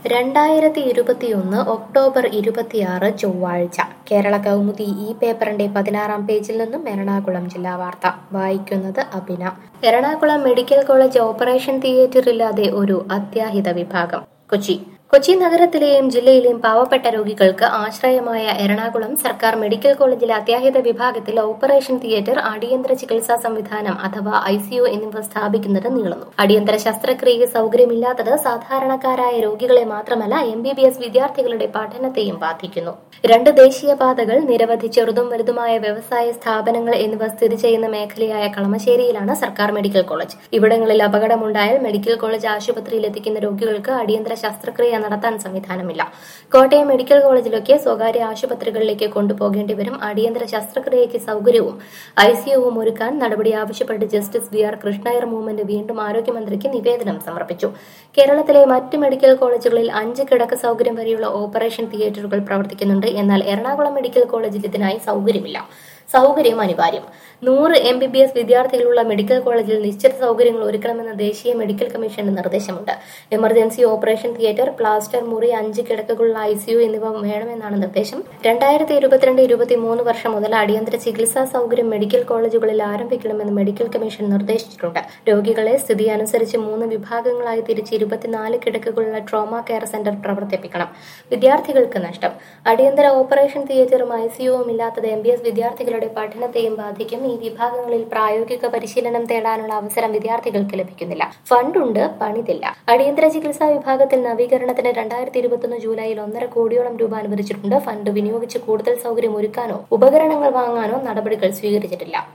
രണ്ടായിരത്തി ഇരുപത്തിയൊന്ന് ഒക്ടോബർ ഇരുപത്തിയാറ് ചൊവ്വാഴ്ച കേരള കൗമുദി ഈ പേപ്പറിന്റെ പതിനാറാം പേജിൽ നിന്നും എറണാകുളം ജില്ലാ വാർത്ത വായിക്കുന്നത് Abhina Ernakulam medical college operation തിയേറ്ററില്ലാതെ ഒരു അത്യാഹിത വിഭാഗം കൊച്ചി കൊച്ചി നഗരത്തിലെയും ജില്ലയിലെയും പാവപ്പെട്ട രോഗികൾക്ക് ആശ്രയമായ എറണാകുളം സർക്കാർ മെഡിക്കൽ കോളേജിലെ അത്യാഹിത വിഭാഗത്തിൽ ഓപ്പറേഷൻ തിയേറ്റർ അടിയന്തര ചികിത്സാ സംവിധാനം അഥവാ ഐസിയു എന്നിവ സ്ഥാപിക്കുന്നത് നീളുന്നു അടിയന്തര ശസ്ത്രക്രിയ സൗകര്യമില്ലാത്തത് സാധാരണക്കാരായ രോഗികളെ മാത്രമല്ല എം ബി ബി എസ് വിദ്യാർത്ഥികളുടെ പഠനത്തെയും ബാധിക്കുന്നു രണ്ട് ദേശീയപാതകൾ നിരവധി ചെറുതും വലുതുമായ വ്യവസായ സ്ഥാപനങ്ങൾ എന്നിവ സ്ഥിതി ചെയ്യുന്ന മേഖലയായ കളമശ്ശേരിയിലാണ് സർക്കാർ മെഡിക്കൽ കോളേജ് ഇവിടങ്ങളിൽ അപകടമുണ്ടായാൽ മെഡിക്കൽ കോളേജ് ആശുപത്രിയിൽ എത്തിക്കുന്ന രോഗികൾക്ക് അടിയന്തര ശസ്ത്രക്രിയ നടത്താൻ സംവിധാനമില്ല കോട്ടയം മെഡിക്കൽ കോളേജിലൊക്കെ സ്വകാര്യ ആശുപത്രികളിലേക്ക് കൊണ്ടുപോകേണ്ടി വരും അടിയന്തര ശസ്ത്രക്രിയയ്ക്ക് സൗകര്യവും ഐസിയുവും ഒരുക്കാൻ നടപടി ആവശ്യപ്പെട്ട് justice V R Krishna Iyer movement വീണ്ടും ആരോഗ്യമന്ത്രിക്ക് നിവേദനം സമർപ്പിച്ചു കേരളത്തിലെ മറ്റ് മെഡിക്കൽ കോളേജുകളിൽ അഞ്ച് കിടക്ക സൗകര്യം വരെയുള്ള ഓപ്പറേഷൻ തിയേറ്ററുകൾ പ്രവർത്തിക്കുന്നുണ്ട് എന്നാൽ എറണാകുളം മെഡിക്കൽ കോളേജിൽ ഇതിനായി സൗകര്യമില്ല സൗകര്യം അനിവാര്യം നൂറ് എം ബി ബി എസ് വിദ്യാർത്ഥികളുള്ള മെഡിക്കൽ കോളേജിൽ നിശ്ചിത സൗകര്യങ്ങൾ ഒരുക്കണമെന്ന ദേശീയ മെഡിക്കൽ കമ്മീഷന്റെ നിർദ്ദേശമുണ്ട് എമർജൻസി ഓപ്പറേഷൻ തിയേറ്റർ പ്ലാസ്റ്റർ മുറി അഞ്ച് കിടക്കകളുള്ള ഐസിയു എന്നിവ വേണമെന്നാണ് നിർദ്ദേശം രണ്ടായിരത്തി ഇരുപത്തിരണ്ട് ഇരുപത്തി മൂന്ന് വർഷം മുതൽ അടിയന്തര ചികിത്സാ സൗകര്യം മെഡിക്കൽ കോളേജുകളിൽ ആരംഭിക്കണമെന്ന് മെഡിക്കൽ കമ്മീഷൻ നിർദ്ദേശിച്ചിട്ടുണ്ട് രോഗികളെ സ്ഥിതി അനുസരിച്ച് മൂന്ന് വിഭാഗങ്ങളായി തിരിച്ച് ഇരുപത്തിനാല് കിടക്കകളുള്ള ട്രോമ കെയർ സെന്റർ പ്രവർത്തിപ്പിക്കണം വിദ്യാർത്ഥികൾക്ക് നഷ്ടം അടിയന്തര ഓപ്പറേഷൻ തിയേറ്ററും ഐസിയുവും ഇല്ലാത്തത് എം ബി എസ് വിദ്യാർത്ഥികളുടെ പഠനത്തെയും ബാധിക്കും ഈ വിഭാഗങ്ങളിൽ പ്രായോഗിക പരിശീലനം തേടാനുള്ള അവസരം വിദ്യാർത്ഥികൾക്ക് ലഭിക്കുന്നില്ല ഫണ്ടുണ്ട് പണിതില്ല അടിയന്തര ചികിത്സാ വിഭാഗത്തിൽ നവീകരണത്തിന് രണ്ടായിരത്തി ഇരുപത്തൊന്ന് ജൂലൈയിൽ ഒന്നര കോടിയോളം രൂപ അനുവദിച്ചിട്ടുണ്ട് ഫണ്ട് വിനിയോഗിച്ച് കൂടുതൽ സൗകര്യം ഒരുക്കാനോ ഉപകരണങ്ങൾ വാങ്ങാനോ നടപടികൾ സ്വീകരിച്ചിട്ടില്ല